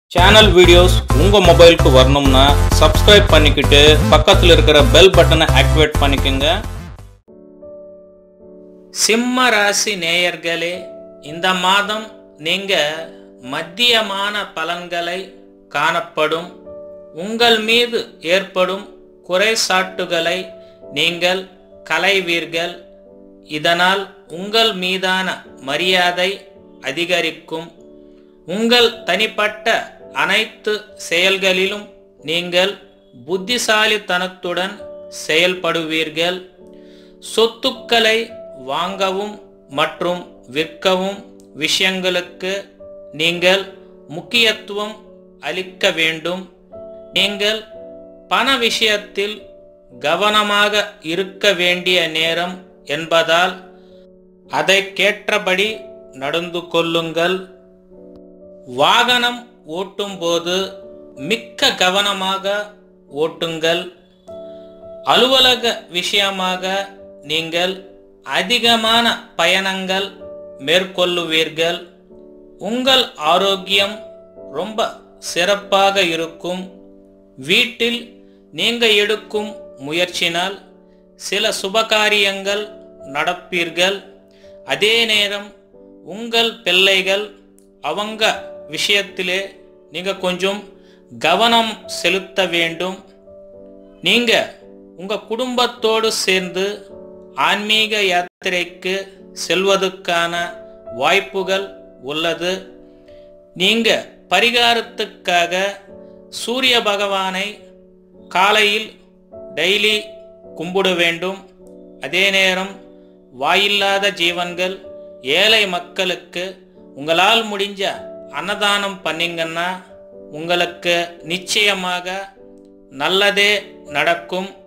channel videos உங்க மொபைலுக்கு வரணும்னா சப்ஸ்கிரைப் பண்ணிக்கிட்டு பக்கத்தில் இருக்கிற பெல் பட்டனை ஆக்டிவேட் பண்ணிக்கோங்க சிம்ம ராசி நேயர்களே இந்த மாதம் நீங்க மத்தியமான பலன்களை காணப்படும் உங்கள் மீது ஏற்படும் குறைசாட்டுகளை நீங்கள் களைவீர்கள் இதனால் உங்கள் மீதான மரியாதை அதிகரிக்கும் உங்கள் தனிப்பட்ட அனைத்து செயல்களிலும் நீங்கள் புத்திசாலித்தனத்துடன் செயல்படுவீர்கள் சொத்துக்களை வாங்கவும் மற்றும் விற்கவும் விஷயங்களுக்கு நீங்கள் முக்கியத்துவம் அளிக்க வேண்டும் நீங்கள் பண விஷயத்தில் கவனமாக இருக்க வேண்டிய நேரம் என்பதால் அதற்கேற்றபடி நடந்து கொள்ளுங்கள் வாகனம் ஓட்டும்போது மிக்க கவனமாக ஓட்டுங்கள் அலுவலக விஷயமாக நீங்கள் அதிகமான பயணங்கள் மேற்கொள்ளுவீர்கள் உங்கள் ஆரோக்கியம் ரொம்ப சிறப்பாக இருக்கும் வீட்டில் நீங்க எடுக்கும் முயற்சினால் சில சுபகாரியங்கள் நடப்பீர்கள் அதே நேரம் உங்கள் பிள்ளைகள் அவங்க விஷயத்திலே நீங்க கொஞ்சம் கவனம் செலுத்த வேண்டும் நீங்க உங்க குடும்பத்தோடு சேர்ந்து ஆன்மீக யாத்திரைக்கு செல்வதற்கான வாய்ப்புகள் உள்ளது நீங்க பரிகாரத்துக்காக சூரிய பகவானை காலையில் டெய்லி கும்பிட வேண்டும் அதே நேரம் வாயில்லாத ஜீவன்கள் ஏழை மக்களுக்கு உங்களால் முடிஞ்ச அன்னதானம் பண்ணீங்கன்னா உங்களுக்கு நிச்சயமாக நல்லதே நடக்கும்